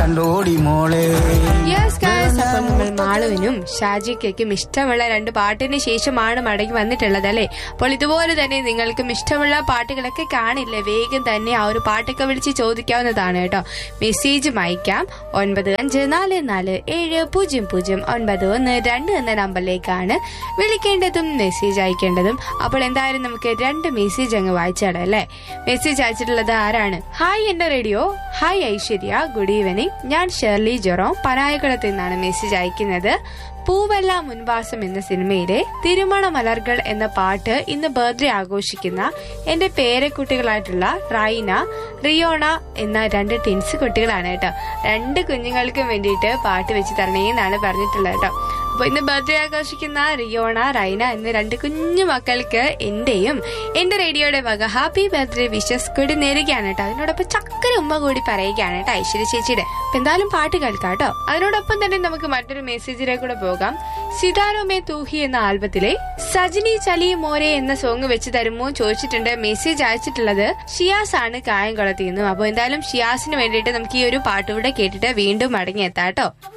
കണ്ടോടി മോളെ yes guys അപ്പോൾ നമ്മൾ മാളുവിനും ഷാജിക്കും ഇഷ്ടമുള്ള രണ്ട് പാട്ടിന് ശേഷമാണ് മടങ്ങി വന്നിട്ടുള്ളത് അല്ലേ അപ്പോൾ ഇതുപോലെ തന്നെ നിങ്ങൾക്കും ഇഷ്ടമുള്ള പാട്ടുകളൊക്കെ കാണില്ലേ വേഗം തന്നെ ആ ഒരു പാട്ടൊക്കെ വിളിച്ച് ചോദിക്കാവുന്നതാണ് കേട്ടോ മെസ്സേജും അയക്കാം ഒൻപത് അഞ്ച് നാല് നാല് ഏഴ് പൂജ്യം പൂജ്യം ഒൻപത് ഒന്ന് രണ്ട് എന്ന നമ്പറിലേക്കാണ് വിളിക്കേണ്ടതും മെസ്സേജ് അയക്കേണ്ടതും അപ്പോൾ എന്തായാലും നമുക്ക് രണ്ട് മെസ്സേജ് അങ്ങ് വായിച്ചാടാം അല്ലേ മെസ്സേജ് അയച്ചിട്ടുള്ളത് ആരാണ് ഹായ് എന്റെ radio hi Aishwarya good evening ഞാൻ ഷെർലി ജൊറോ പനായകുളത്ത് നിന്നാണ് മെസ്സേജ് അയക്കുന്നത് പൂവല്ല മുൻവാസം എന്ന സിനിമയിലെ തിരുമണ മലർകൾ എന്ന പാട്ട് ഇന്ന് ബർത്ത്ഡേ ആഘോഷിക്കുന്ന എന്റെ പേരക്കുട്ടികളായിട്ടുള്ള റൈന റിയോണ എന്ന രണ്ട് ടിൻസ് കുട്ടികളാണ് കേട്ടോ രണ്ട് കുഞ്ഞുങ്ങൾക്കും വേണ്ടിയിട്ട് പാട്ട് വെച്ച് തരണേ എന്നാണ് പറഞ്ഞിട്ടുള്ളത് കേട്ടോ അപ്പൊ ഇന്ന് ബർത്ത്ഡേ ആഘോഷിക്കുന്ന റിയോണ റൈന എന്ന രണ്ട് കുഞ്ഞു മക്കൾക്ക് എന്റെയും എന്റെ റേഡിയോയുടെ വക ഹാപ്പി ബർത്ത്ഡേ വിഷസ് കൂടി നേരുകയാണ് കേട്ടോ അതിനോടൊപ്പം ചക്കര ഉമ്മ കൂടി പറയുകയാണ് കേട്ടോ ഐശ്വര്യ ചേച്ചിയുടെ അപ്പൊ എന്തായാലും പാട്ട് കേൾക്കാം കേട്ടോ അതിനോടൊപ്പം തന്നെ നമുക്ക് മറ്റൊരു മെസ്സേജിലേക്ക് കൂടെ പോകാം സിതാരോ മേ തൂഹി എന്ന ആൽബത്തിലെ സജിനി ചലി മോരെ എന്ന സോങ് വെച്ച് തരുമോ ചോദിച്ചിട്ടുണ്ട് മെസ്സേജ് അയച്ചിട്ടുള്ളത് ഷിയാസ് ആണ് കായംകുളത്തിൽ നിന്നും അപ്പൊ എന്തായാലും ഷിയാസിന് വേണ്ടിയിട്ട് നമുക്ക് ഈ ഒരു പാട്ടുകൂടെ കേട്ടിട്ട് വീണ്ടും മടങ്ങി എത്താം കേട്ടോ